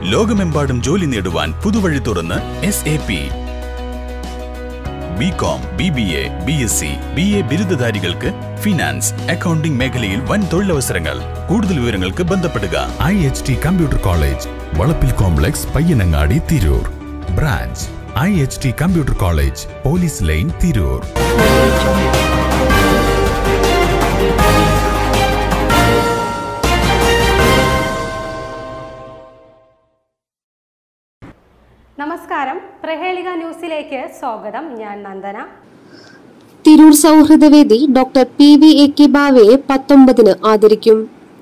ലോകമെമ്പാടും ജോലി നേടുവാൻ പുതുവഴി തുറന്ന് S A P B com B B A B S C B A ബിരുദധാരികൾക്ക് ഫിനാൻസ് അക്കൗണ്ടിംഗ് മേഖലയിൽ വൻ തൊഴിലവസരങ്ങൾ കൂടുതൽ വിവരങ്ങൾക്ക് ബന്ധപ്പെടുക I H T computer college വളപ്പിൽ complex Payyanangadi Tirur branch I H T computer college police line Tirur നമസ്കാരം പ്രഹേളിക ന്യൂസിലേക്ക് സ്വാഗതം ഞാൻ Nandana Tirur Sauhrudavedi doctor P V A K ബാവയെ പത്തൊമ്പതിന് ആദരിക്കും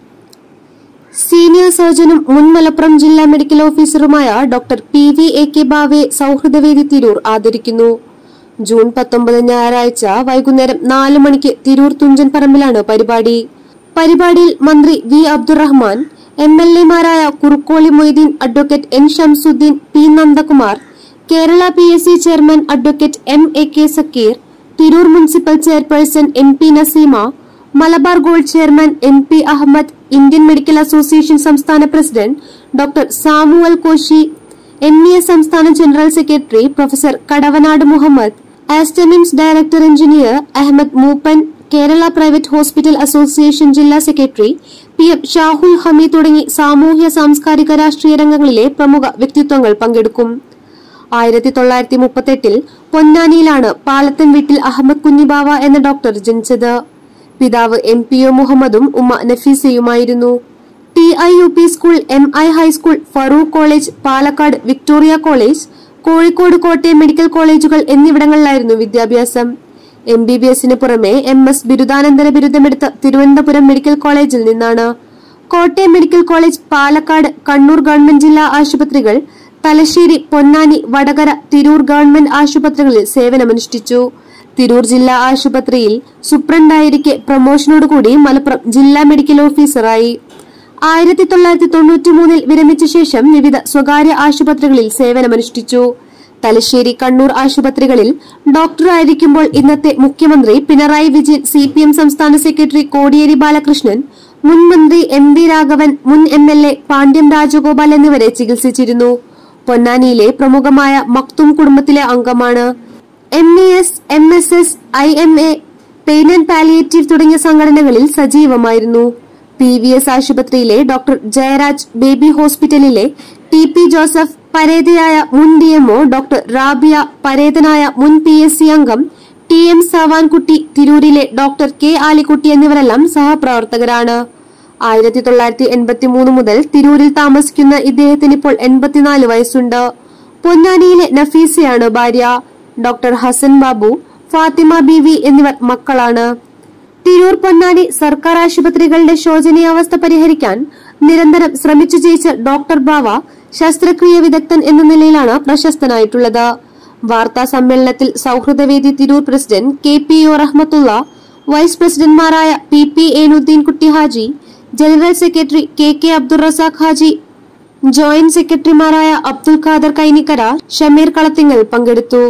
സീനിയർ സർജനും മുൻ മലപ്പുറം ജില്ലാ മെഡിക്കൽ ഓഫീസറുമായ doctor P V A K ബാവയെ സൗഹൃദവേദി തിരൂർ ആദരിക്കുന്നു ജൂൺ പത്തൊമ്പത് ഞായറാഴ്ച വൈകുന്നേരം നാല് മണിക്ക് തിരൂർ തുഞ്ചൻ പറമ്പിലാണ് പരിപാടി പരിപാടിയിൽ മന്ത്രി വി അബ്ദുറഹ്മാൻ എം എൽ എമാരായ Kurukkoli Moideen advocate N Shamsuddin P Nandakumar Kerala P S C chairman advocate M A K Zakir Tirur municipal chairperson M P Naseema Malabar Gold chairman M P Ahammed Indian medical association സംസ്ഥാന president doctor Samuel Koshy M E S സംസ്ഥാന general secretary professor Kadavanad Muhammad Aster MIMS director engineer Ahammed Moopen Kerala private hospital association ജില്ലാ secretary P M Shahul Hameed തുടങ്ങി സാമൂഹ്യ സാംസ്കാരിക രാഷ്ട്രീയ രംഗങ്ങളിലെ പ്രമുഖ വ്യക്തിത്വങ്ങൾ പങ്കെടുക്കും ആയിരത്തി തൊള്ളായിരത്തി മുപ്പത്തെട്ടിൽ പൊന്നാനിയിലാണ് പാലത്തൻ വീട്ടിൽ അഹമ്മദ് കുഞ്ഞിബാവ എന്ന ഡോക്ടർ ജനിച്ചത് പിതാവ് എം പി ഒ മുഹമ്മദും ഉമ്മ നഫീസയുമായിരുന്നു T I U P school M I high school Farook college Palakkad Victoria college Kozhikode Kottayam medical കോളേജുകൾ എന്നിവിടങ്ങളിലായിരുന്നു വിദ്യാഭ്യാസം എം ബി ബി എസിന് പുറമെ എം എസ് ബിരുദാനന്തര ബിരുദമെടുത്ത തിരുവനന്തപുരം മെഡിക്കൽ കോളേജിൽ നിന്നാണ് Kottayam medical college Palakkad Kannur government ജില്ലാ ആശുപത്രികൾ തലശ്ശേരി പൊന്നാനി വടകര തിരൂർ ഗവൺമെന്റ് ആശുപത്രികളിൽ സേവനമനുഷ്ഠിച്ചു തിരൂർ ജില്ലാ ആശുപത്രിയിൽ സൂപ്രണ്ടായിരിക്കെ പ്രൊമോഷനോടുകൂടി മലപ്പുറം ജില്ലാ മെഡിക്കൽ ഓഫീസറായി ആയിരത്തി തൊള്ളായിരത്തി തൊണ്ണൂറ്റി മൂന്നിൽ വിരമിച്ച ശേഷം വിവിധ സ്വകാര്യ ആശുപത്രികളിൽ സേവനമനുഷ്ഠിച്ചു തലശ്ശേരി കണ്ണൂർ ആശുപത്രികളിൽ ഡോക്ടറായിരിക്കുമ്പോൾ ഇന്നത്തെ മുഖ്യമന്ത്രി Pinarayi Vijayan C P M സംസ്ഥാന സെക്രട്ടറി കോടിയേരി ബാലകൃഷ്ണൻ മുൻ മന്ത്രി എം വി രാഘവൻ മുൻ M L A Pandyam Rajagopal എന്നിവരെ ചികിത്സിച്ചിരുന്നു പൊന്നാനിയിലെ പ്രമുഖമായ മക്തും കുടുംബത്തിലെ അംഗമാണ് M E S M S S I M A pain and palliative തുടങ്ങിയ സംഘടനകളിൽ സജീവമായിരുന്നു പി വി എസ് ആശുപത്രിയിലെ ഡോക്ടർ ജയരാജ് ബേബി ഹോസ്പിറ്റലിലെ ടി പി ജോസഫ് പരേതയായ മുൻ ഡി എംഒ ഡോക്ടർ റാബിയ പരേതനായ മുൻ പി എസ് സി അംഗം ടി എം സവാൻകുട്ടി തിരൂരിലെ ഡോക്ടർ കെ ആലിക്കുട്ടി എന്നിവരെല്ലാം സഹപ്രവർത്തകരാണ് ആയിരത്തി തൊള്ളായിരത്തി എൺപത്തി മൂന്ന് മുതൽ തിരൂരിൽ താമസിക്കുന്ന ഇദ്ദേഹത്തിന് ഇപ്പോൾ എൺപത്തിനാല് വയസ്സുണ്ട് പൊന്നാനിയിലെ നഫീസയാണ് ഭാര്യ ഡോക്ടർ ഹസൻ ബാബു ഫാത്തിമ ബീവി എന്നിവർ മക്കളാണ് തിരൂർ പൊന്നാനി സർക്കാർ ആശുപത്രികളുടെ ശോചനീയാവസ്ഥ പരിഹരിക്കാൻ നിരന്തരം ശ്രമിച്ചു ജയിച്ച ഡോക്ടർ ബാവ ശസ്ത്രക്രിയ വിദഗ്ധൻ എന്ന നിലയിലാണ് പ്രശസ്തനായിട്ടുള്ളത് വാർത്താ സമ്മേളനത്തിൽ Sauhrudavedi Tirur president K P O Rahmathulla vice പ്രസിഡന്റ്മാരായ P P Enuddeen Kutty Haji general secretary K K Abdul Razak Haji joint സെക്രട്ടറിമാരായ അബ്ദുൽ ഖാദർ കൈനിക്കര ഷമീർ കളത്തിങ്ങൽ പങ്കെടുത്തു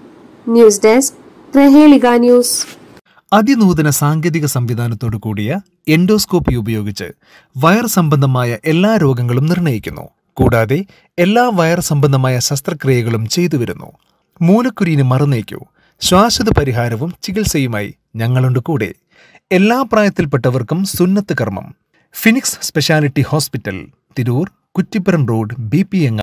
ന്യൂസ് ഡെസ്ക് പ്രഹേളിക ന്യൂസ് അതിനൂതന സാങ്കേതിക സംവിധാനത്തോടു കൂടിയ എൻഡോസ്കോപ്പി ഉപയോഗിച്ച് വയർ സംബന്ധമായ എല്ലാ രോഗങ്ങളും നിർണ്ണയിക്കുന്നു കൂടാതെ എല്ലാ വയർ സംബന്ധമായ ശസ്ത്രക്രിയകളും ചെയ്തു വരുന്നു മൂലക്കുരുവിന് മറുനീക്കൂ ശ്വാസത പരിഹാരവും ചികിത്സയുമായി ഞങ്ങളുണ്ട് കൂടെ എല്ലാ പ്രായത്തിൽപ്പെട്ടവർക്കും സുന്നത്ത് കർമ്മം Phoenix speciality hospital Tirur Kuttippuram road B P